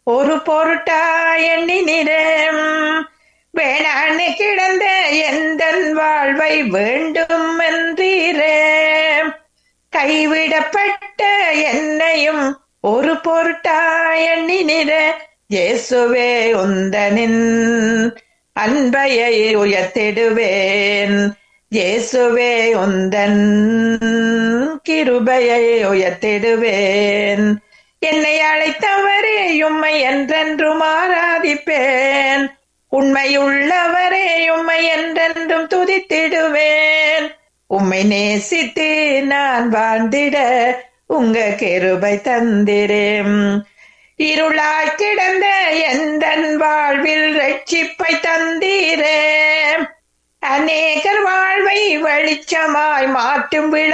ஒரு பொருட்டா எண்ணினிடம் வேணான்னு கிடந்த எந்த வாழ்வை வேண்டும் என்றீரே கைவிடப்பட்ட என்னையும் ஒரு பொருட்டா எண்ணினிட இயேசுவே உந்தனின் அன்பையை உயர்த்திடுவேன் இயேசுவே உந்தன் கிருபையை உயர்த்திடுவேன் என்னை அழைத்தவரே உம்மை என்றென்றும் ஆராதிப்பேன் உண்மையுள்ளவரே உம்மை என்றென்றும் துதித்திடுவேன் உம்மை நேசித்து நான் வாழ்ந்திட உங்க கிருபை தந்திரேன் இருளாய் கிடந்த எந்த வாழ்வில் ரட்சிப்பை தந்தீரே அநேகர் வாழ்வை வெளிச்சமாய் மாற்றும் விழா